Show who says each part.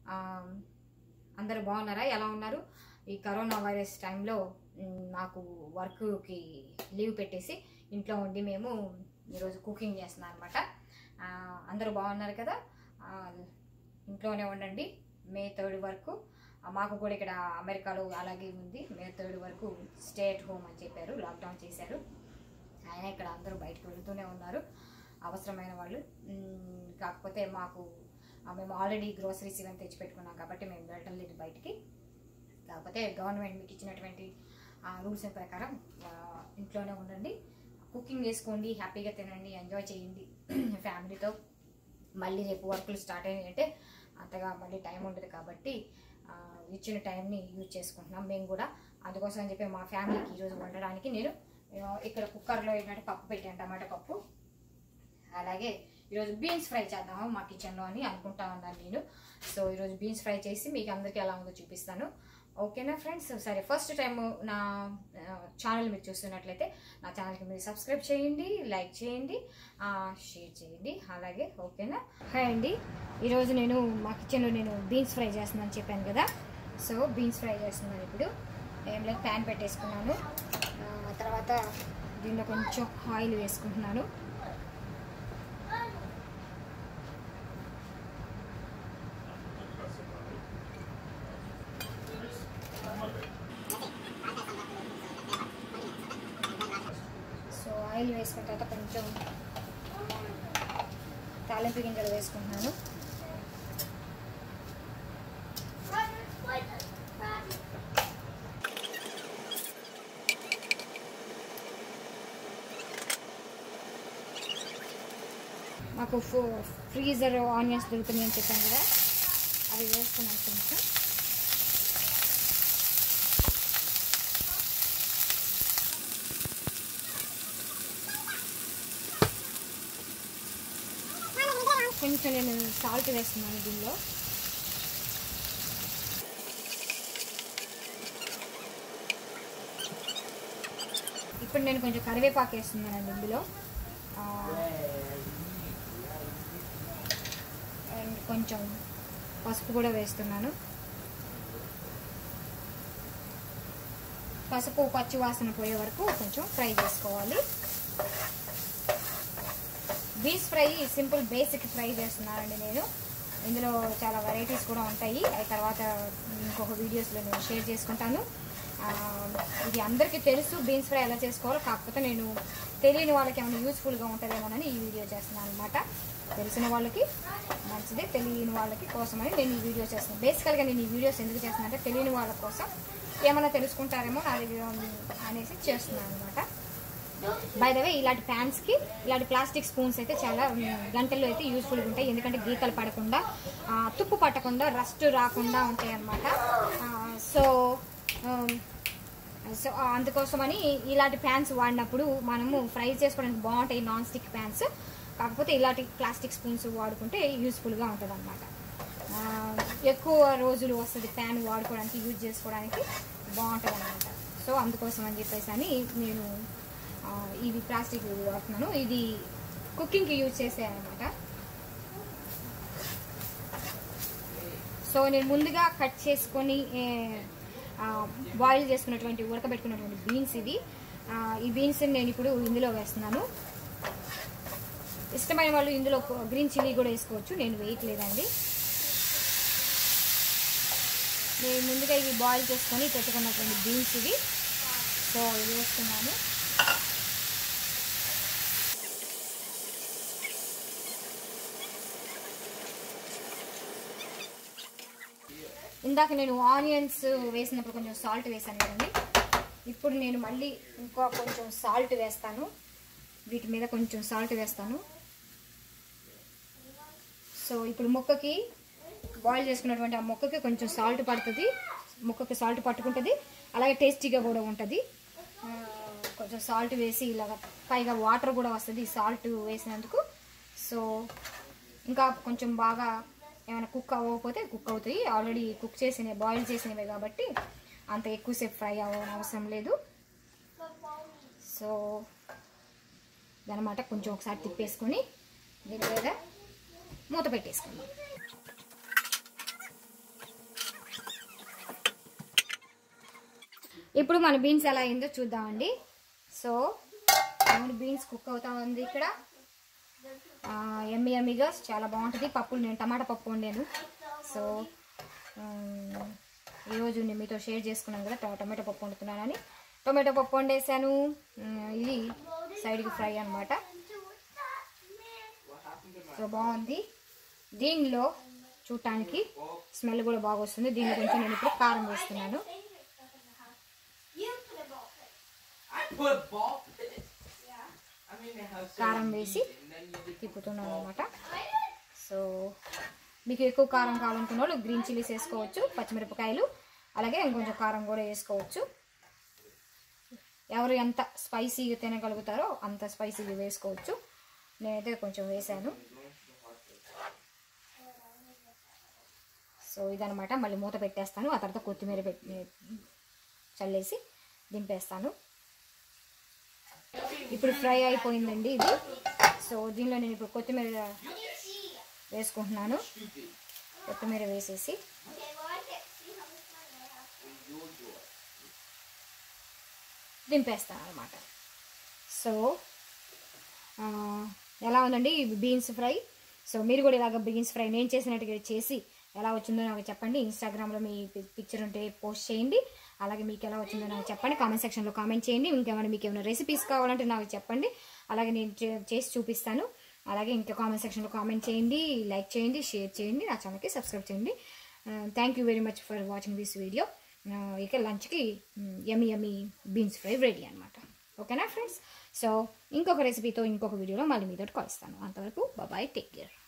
Speaker 1: ఆ, అందరూ బాగున్నారా ఎలా ఉన్నారు ఈ కరోనా వైరస్ టైంలో మ్, నాకు వర్క్కి లీవ్ పెట్టేసి ఇంట్లో ఉండి మేము ఈరోజు కుకింగ్ చేస్తున్నాం అనమాట అందరూ బాగున్నారు కదా ఆ, ఇంట్లోనే ఉండండి మే థర్డ్ వరకు ఆ, మాకు కూడా ఇక్కడ అమెరికాలో అలాగే ఉంది మే థర్డ్ వరకు స్టే అట్ హోమ్ అని చెప్పారు లాక్డౌన్ చేశారు ఆయన ఇక్కడ అందరూ బయటకు వెళ్తూనే ఉన్నారు అవసరమైన వాళ్ళు మ్, కాకపోతే మాకు ఆ, మేము ఆల్రెడీ గ్రోసరీస్ ఇవన్నీ తెచ్చి పెట్టుకున్నాం కాబట్టి మేము వెళ్ళటం లేదు బయటికి కాకపోతే గవర్నమెంట్ మీకు ఇచ్చినటువంటి రూల్స్ ప్రకారం ఆ, ఇంట్లోనే ఉండండి కుకింగ్ చేసుకోండి హ్యాపీగా తినండి ఎంజాయ్ చేయండి ఫ్యామిలీతో మళ్ళీ రేపు వర్కులు స్టార్ట్ అయినాయి అంటే అంతగా మళ్ళీ టైం ఉండదు కాబట్టి ఆ, ఇచ్చిన టైంని యూజ్ చేసుకుంటున్నాం మేము కూడా అందుకోసం అని చెప్పి మా ఫ్యామిలీకి ఈరోజు వండడానికి నేను ఆ, ఇక్కడ కుక్కర్లో ఏంటంటే పప్పు పెట్టాను టమాటా పప్పు అలాగే ఈరోజు బీన్స్ ఫ్రై చేద్దాము మా కిచెన్లో అని అనుకుంటా ఉన్నాను నేను సో ఈరోజు బీన్స్ ఫ్రై చేసి మీకు అందరికీ ఎలా ఉందో చూపిస్తాను ఓకేనా ఫ్రెండ్స్ సరే ఫస్ట్ టైం నా ఛానల్ మీరు చూస్తున్నట్లయితే నా ఛానల్కి మీరు సబ్స్క్రైబ్ చేయండి లైక్ చేయండి ఆ, షేర్ చేయండి అలాగే ఓకేనా హాయ్ అండి ఈరోజు నేను మా కిచెన్లో నేను బీన్స్ ఫ్రై చేస్తున్నాను చెప్పాను కదా సో బీన్స్ ఫ్రై చేస్తున్నాను ఇప్పుడు ఏం లేదు ప్యాన్ పెట్టేసుకున్నాను ఆ, తర్వాత దీనిలో కొంచెం ఆయిల్ వేసుకుంటున్నాను సో ఆయిల్ వేసుకున్న తర్వాత కొంచెం తాలింపు గింజలు వేసుకుంటున్నాను మాకు ఫో ఫ్రీజర్ ఆనియన్స్ దొరుకుతున్నాయని చెప్పాను కదా అవి వేసుకున్నాను కొంచెం కొంచెం నేను సాల్ట్ వేస్తున్నాను దీనిలో ఇప్పుడు నేను కొంచెం కరివేపాకు వేస్తున్నానండి ఇందులో ఆ, అండ్ కొంచెం పసుపు కూడా వేస్తున్నాను పసుపు పచ్చి వాసన పోయే వరకు కొంచెం ఫ్రై చేసుకోవాలి beans fry simple basic fry చేస్తున్నానండి నేను ఇందులో చాలా వెరైటీస్ కూడా ఉంటాయి అవి తర్వాత ఇంకొక వీడియోస్లో నేను షేర్ చేసుకుంటాను ఆ, ఇది అందరికీ తెలుసు బీన్స్ ఫ్రై ఎలా చేసుకోవాలో కాకపోతే నేను తెలియని వాళ్ళకి ఏమైనా యూస్ఫుల్గా ఉంటుందేమోనని ఈ వీడియో చేస్తున్నాను అనమాట తెలిసిన వాళ్ళకి మంచిది తెలియని వాళ్ళకి కోసమని నేను ఈ వీడియో చేస్తున్నాను బేసికల్గా నేను ఈ వీడియోస్ ఎందుకు చేస్తున్నాను అంటే తెలియని వాళ్ళ కోసం ఏమైనా తెలుసుకుంటారేమో నా దగ్గర ఉంది అనేసి చేస్తున్నాను అనమాట బై ద వే ఇలాంటి ప్యాన్స్ కి ఇలాంటి ప్లాస్టిక్ స్పూన్స్ అయితే చాలా మ్, గంటల్లో అయితే యూస్ఫుల్గా ఉంటాయి ఎందుకంటే గీతలు పడకుండా ఆ, తుప్పు పట్టకుండా రస్ట్ రాకుండా ఉంటాయి అన్నమాట సో సో అందుకోసమని ఇలాంటి ప్యాన్స్ వాడినప్పుడు మనము ఫ్రై చేసుకోవడానికి బాగుంటాయి నాన్ స్టిక్ ప్యాన్స్ కాకపోతే ఇలాంటి ప్లాస్టిక్ స్పూన్స్ వాడుకుంటే యూస్ఫుల్గా ఉంటుంది అనమాట ఎక్కువ రోజులు వస్తుంది ప్యాన్ వాడుకోవడానికి యూజ్ చేసుకోవడానికి బాగుంటుంది అనమాట సో అందుకోసం అని చెప్పేసి అని నేను ఆ, ఇది ప్లాస్టిక్ వాడుతున్నాను ఇది కుకింగ్కి యూజ్ చేసే అనమాట సో నేను ముందుగా కట్ చేసుకొని బాయిల్ చేసుకున్నటువంటి ఉడకబెట్టుకున్నటువంటి బీన్స్ ఇవి ఆ, ఈ బీన్స్ నేను ఇప్పుడు ఇందులో వేస్తున్నాను ఇష్టమైన వాళ్ళు ఇందులో గ్రీన్ చిల్లీ కూడా వేసుకోవచ్చు నేను వేయట్లేదండి నేను ముందుగా ఇవి బాయిల్ చేసుకొని పెట్టుకున్నటువంటి బీన్స్ ఇవి సో ఇవి వేస్తున్నాను ఇందాక నేను ఆనియన్స్ వేసినప్పుడు కొంచెం సాల్ట్ వేసాను కదండి ఇప్పుడు నేను మళ్ళీ ఇంకో కొంచెం సాల్ట్ వేస్తాను వీటి మీద కొంచెం సాల్ట్ వేస్తాను సో ఇప్పుడు ముక్కకి బాయిల్ చేసుకున్నటువంటి ఆ ముక్కకి కొంచెం సాల్ట్ పడుతుంది ముక్కకి సాల్ట్ పట్టుకుంటుంది అలాగే టేస్టీగా కూడా ఉంటుంది ఆ, కొంచెం సాల్ట్ వేసి ఇలాగ పైగా వాటర్ కూడా వస్తుంది ఈ సాల్ట్ వేసినందుకు సో ఇంకా కొంచెం బాగా ఏమైనా కుక్ అవ్వకపోతే కుక్ అవుతాయి ఆల్రెడీ కుక్ చేసినవి బాయిల్ చేసినవే కాబట్టి అంత ఎక్కువసేపు ఫ్రై అవ్వని అవసరం లేదు సో దానమాట కొంచెం ఒకసారి తిప్పేసుకొని దీని మీద మూత పెట్టేసుకుందాం ఇప్పుడు మన బీన్స్ ఎలా అయిందో చూద్దామండి సో మన బీన్స్ కుక్ అవుతా ఉంది ఇక్కడ ఎమ్మి ఎమ్మిగా చాలా బాగుంటుంది పప్పులు నేను టమాటా పప్పు వండాను సో ఉమ్, ఈరోజు నేను మీతో షేర్ చేసుకున్నాను కదా టొ- టొమాటో పప్పు వండుతున్నానని టొమాటో పప్పు వండేసాను ఉమ్, ఇది సైడ్కి ఫ్రై అనమాట సో బాగుంది దీనిలో చూడటానికి స్మెల్ కూడా బాగా వస్తుంది దీనిలో కొంచెం నేను ఇప్పుడు కారం వేస్తున్నాను
Speaker 2: I put ball pits. I mean, it has so
Speaker 1: కారం వేసి
Speaker 2: and then you just
Speaker 1: తిప్పుతున్నాను అనమాట సో మీకు ఎక్కువ కారం కావాలనుకున్న వాళ్ళు గ్రీన్ చిల్లీస్ వేసుకోవచ్చు పచ్చిమిరపకాయలు అలాగే ఇంకొంచెం కారం కూడా వేసుకోవచ్చు ఎవరు ఎంత స్పైసీగా తినగలుగుతారో అంత స్పైసీగా వేసుకోవచ్చు నేనైతే కొంచెం వేసాను సో ఇదనమాట మళ్ళీ మూత పెట్టేస్తాను ఆ తర్వాత కొత్తిమీర పెట్టి చల్లేసి దింపేస్తాను ఇప్పుడు ఫ్రై అయిపోయిందండి ఇది సో దీనిలో నేను ఇప్పుడు కొత్తిమీర వేసుకుంటున్నాను కొత్తిమీర వేసేసి దింపేస్తాను అనమాట సో ఆ, ఎలా ఉందండి బీన్స్ ఫ్రై సో మీరు కూడా ఇలాగ బీన్స్ ఫ్రై నేను చేసినట్టుగా చేసి ఎలా వచ్చిందో నాకు చెప్పండి ఇన్స్టాగ్రామ్లో మీ పిక్చర్ ఉంటే పోస్ట్ చేయండి అలాగే మీకు ఎలా వచ్చిందో నాకు చెప్పండి కామెంట్ సెక్షన్లో కామెంట్ చేయండి ఇంకేమైనా మీకు ఏమైనా రెసిపీస్ కావాలంటే నాకు చెప్పండి అలాగే నేను చే- చేసి చూపిస్తాను అలాగే ఇంకా కామెంట్ సెక్షన్లో కామెంట్ చేయండి లైక్ చేయండి షేర్ చేయండి నా ఛానల్కి సబ్స్క్రైబ్ చేయండి thank you very much for watching this video ఇక లంచ్కి ఎమి ఎమి బీన్స్ ఫ్రై రెడీ అనమాట ఓకేనా ఫ్రెండ్స్ సో ఇంకొక రెసిపీతో ఇంకొక వీడియోలో మళ్ళీ మీతో కలుస్తాను అంతవరకు బాయ్ టేక్ కేర్